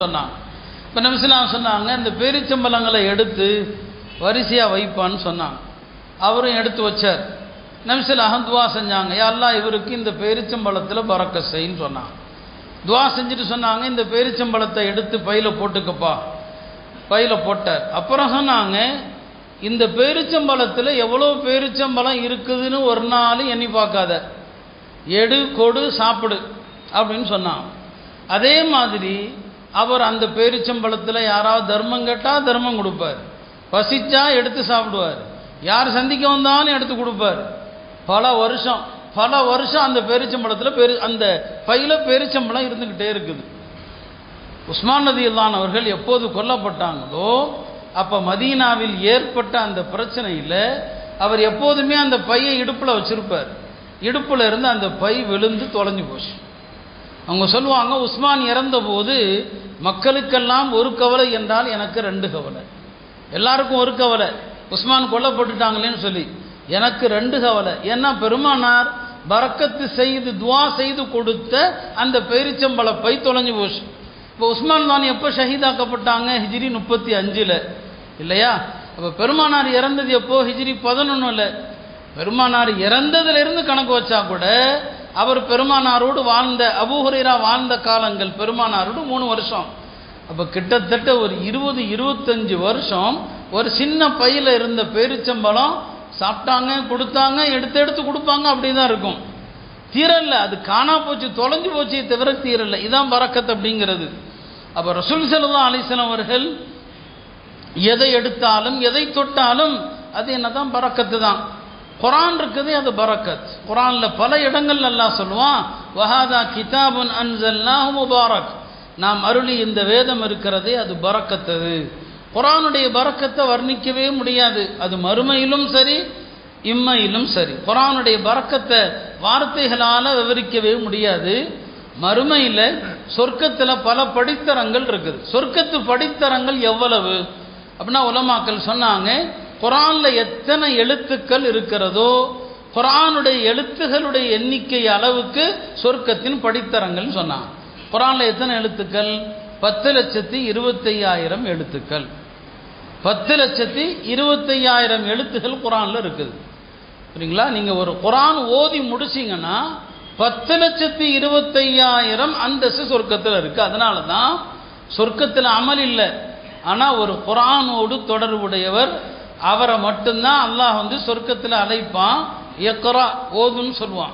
சொன்னாங்க இப்போ நபிசுலாம் சொன்னாங்க இந்த பேரிச்சம்பழங்களை எடுத்து வரிசையாக வைப்பான்னு சொன்னாங்க அவரும் எடுத்து வச்சார் நபிசுலாக துவா செஞ்சாங்க யாரெல்லாம் இவருக்கு இந்த பேரிச்சம்பழத்தில் பறக்க செய்ன்னு சொன்னாங்க துவா செஞ்சுட்டு சொன்னாங்க இந்த பேரிச்சம்பழத்தை எடுத்து பையில் போட்டுக்கப்பா பையில் போட்டார் அப்புறம் சொன்னாங்க இந்த பேரிச்சம்பழத்தில் எவ்வளோ பேரிச்சம்பழம் இருக்குதுன்னு ஒரு நாள் எண்ணி பார்க்காத எடு கொடு சாப்பிடு அப்படின்னு சொன்னான் அதே மாதிரி அவர் அந்த பேரிச்சம்பழத்தில் யாராவது தர்மம் கேட்டால் தர்மம் கொடுப்பார் பசிச்சா எடுத்து சாப்பிடுவார் யார் சந்திக்க வந்தாலும் எடுத்து கொடுப்பார் பல வருஷம் பல வருஷம் அந்த பேரிச்சம்பழத்தில் பெரு அந்த பையில பேரிச்சம்பழம் இருந்துக்கிட்டே இருக்குது உஸ்மான் நதி அவர்கள் எப்போது கொல்லப்பட்டாங்களோ அப்போ மதீனாவில் ஏற்பட்ட அந்த பிரச்சனையில் அவர் எப்போதுமே அந்த பையை இடுப்பில் வச்சிருப்பார் இடுப்பில் இருந்து அந்த பை விழுந்து தொலைஞ்சு போச்சு அவங்க சொல்லுவாங்க உஸ்மான் இறந்தபோது மக்களுக்கெல்லாம் ஒரு கவலை என்றால் எனக்கு ரெண்டு கவலை எல்லாருக்கும் ஒரு கவலை உஸ்மான் கொல்லப்பட்டுட்டாங்களேன்னு சொல்லி எனக்கு ரெண்டு கவலை ஏன்னா பெருமானார் பறக்கத்து செய்து துவா செய்து கொடுத்த அந்த பேரிச்சம்பழ பை தொலைஞ்சு போச்சு இப்போ உஸ்மான் தான் எப்போ ஷஹீதாக்கப்பட்டாங்க ஹிஜ்ரி முப்பத்தி அஞ்சில் இல்லையா அப்போ பெருமானார் இறந்தது எப்போ ஹிஜ்ரி பதினொன்றில் பெருமானார் இறந்ததிலிருந்து கணக்கு வச்சா கூட அவர் பெருமானாரோடு வாழ்ந்த அபூஹுரேரா வாழ்ந்த காலங்கள் பெருமானாரோடு மூணு வருஷம் அப்போ கிட்டத்தட்ட ஒரு இருபது இருபத்தஞ்சு வருஷம் ஒரு சின்ன பையில் இருந்த பேரிச்சம்பழம் சாப்பிட்டாங்க கொடுத்தாங்க எடுத்து எடுத்து கொடுப்பாங்க அப்படி தான் இருக்கும் தீரல்ல அது காணா போச்சு தொலைஞ்சு போச்சு தவிர தீரல்ல இதான் பறக்கத் அப்படிங்கிறது அப்போ ரசூல் சல்லா அலிஸ்லாம் அவர்கள் எதை எடுத்தாலும் எதை தொட்டாலும் அது என்னதான் பறக்கத்து தான் குரான் இருக்குது அது பரக்கத் குரான்ல பல இடங்கள் அல்லாஹ் சொல்லுவான் வஹாதா கிதாபுன் அன்சல்லாஹு முபாரக் நாம் அருளி இந்த வேதம் இருக்கிறதே அது பறக்கத்தது குரானுடைய பறக்கத்தை வர்ணிக்கவே முடியாது அது மறுமையிலும் சரி இம்மையிலும் சரி குரானுடைய பறக்கத்தை வார்த்தைகளால் விவரிக்கவே முடியாது மறுமையில் சொர்க்கத்தில் பல படித்தரங்கள் இருக்குது சொர்க்கத்து படித்தரங்கள் எவ்வளவு அப்படின்னா உலமாக்கள் சொன்னாங்க குரானில் எத்தனை எழுத்துக்கள் இருக்கிறதோ குரானுடைய எழுத்துகளுடைய எண்ணிக்கை அளவுக்கு சொர்க்கத்தின் படித்தரங்கள் சொன்னாங்க குரானில் எத்தனை எழுத்துக்கள் பத்து லட்சத்தி இருபத்தையாயிரம் எழுத்துக்கள் பத்து லட்சத்தி இருபத்தையாயிரம் எழுத்துக்கள் குரானில் இருக்குது சரிங்களா நீங்கள் ஒரு குரான் ஓதி முடிச்சிங்கன்னா பத்து லட்சத்தி இருபத்தையாயிரம் அந்தஸ்து சொர்க்கத்தில் இருக்குது அதனால தான் சொர்க்கத்தில் அமல் இல்லை ஆனால் ஒரு குரானோடு தொடர்புடையவர் அவரை மட்டும்தான் அல்லாஹ் வந்து சொர்க்கத்தில் அழைப்பான் எக்கரா ஓதுன்னு சொல்லுவான்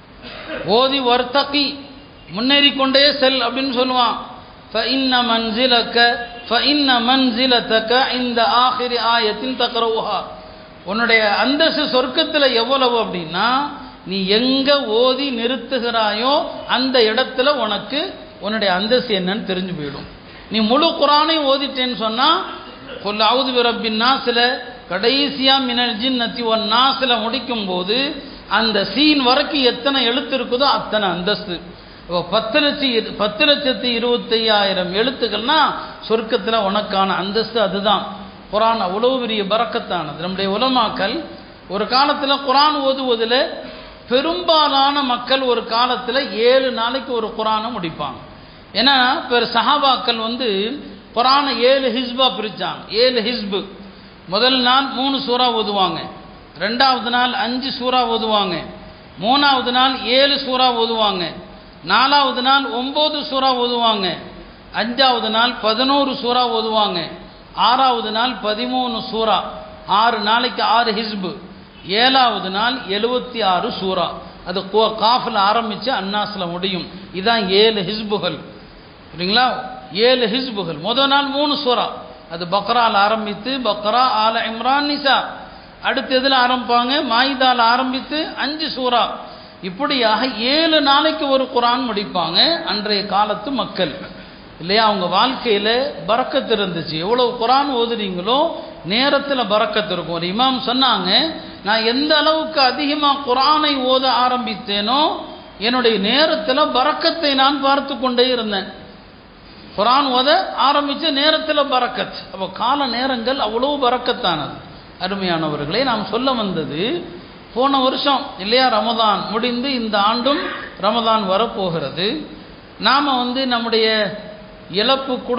ஓதி வர்த்தகி முன்னேறி கொண்டே செல் அப்படின்னு சொல்லுவான் فإن منزلك فإن منزلتك عند آخر آية تقرأها உன்னுடைய அந்தஸ்து சொர்க்கத்தில் எவ்வளவு அப்படின்னா நீ எங்க ஓதி நிறுத்துகிறாயோ அந்த இடத்துல உனக்கு உன்னுடைய அந்தஸ்து என்னன்னு தெரிஞ்சு போயிடும் நீ முழு குரானையும் ஓதிட்டேன்னு சொன்னா கொல்ல அவுது விரப்பின் நாசில கடைசியா மினல் ஜின்னத்தி ஒன் நாசில முடிக்கும் போது அந்த சீன் வரைக்கும் எத்தனை எழுத்து இருக்குதோ அத்தனை அந்தஸ்து இப்போ பத்து லட்சம் பத்து லட்சத்தி இருபத்தையாயிரம் எழுத்துக்கள்னா சொர்க்கத்தில் உனக்கான அந்தஸ்து அதுதான் குரான் அவ்வளோ பெரிய பறக்கத்தானது நம்முடைய உலமாக்கள் ஒரு காலத்தில் குரான் ஓதுவதில் பெரும்பாலான மக்கள் ஒரு காலத்தில் ஏழு நாளைக்கு ஒரு குரானை முடிப்பாங்க ஏன்னா இப்போ சஹாபாக்கள் வந்து குரானை ஏழு ஹிஸ்பா பிரித்தாங்க ஏழு ஹிஸ்பு முதல் நாள் மூணு சூறா ஓதுவாங்க ரெண்டாவது நாள் அஞ்சு சூறா ஓதுவாங்க மூணாவது நாள் ஏழு சூறா ஓதுவாங்க நாலாவது நாள் ஒம்பது சூறா ஓதுவாங்க அஞ்சாவது நாள் பதினோரு சூறா ஓதுவாங்க ஆறாவது நாள் பதிமூணு சூறா ஆறு நாளைக்கு ஆறு ஹிஸ்பு ஏழாவது நாள் எழுபத்தி ஆறு சூறா அது காஃபில் ஆரம்பித்து அன்னாஸில் முடியும் இதான் ஏழு ஹிஸ்புகள் சரிங்களா ஏழு ஹிஸ்புகள் முதல் நாள் மூணு சூறா அது பக்ரால் ஆரம்பித்து பக்ரா ஆல இம்ரான் நிசா அடுத்து எதில் ஆரம்பிப்பாங்க மாயிதால் ஆரம்பித்து அஞ்சு சூறா இப்படியாக ஏழு நாளைக்கு ஒரு குரான் முடிப்பாங்க அன்றைய காலத்து மக்கள் இல்லையா அவங்க வாழ்க்கையில் பறக்கத்து இருந்துச்சு எவ்வளோ குரான் ஓதுறீங்களோ நேரத்தில் பறக்கத்து இருக்கும் ஒரு இமாம் சொன்னாங்க நான் எந்த அளவுக்கு அதிகமாக குரானை ஓத ஆரம்பித்தேனோ என்னுடைய நேரத்தில் பறக்கத்தை நான் பார்த்து கொண்டே இருந்தேன் குரான் ஓத ஆரம்பித்த நேரத்தில் பறக்கத் அப்போ கால நேரங்கள் அவ்வளோ பறக்கத்தானது அருமையானவர்களே நாம் சொல்ல வந்தது போன வருஷம் இல்லையா ரமதான் முடிந்து இந்த ஆண்டும் ரமதான் வரப்போகிறது நாம் வந்து நம்முடைய இழப்பு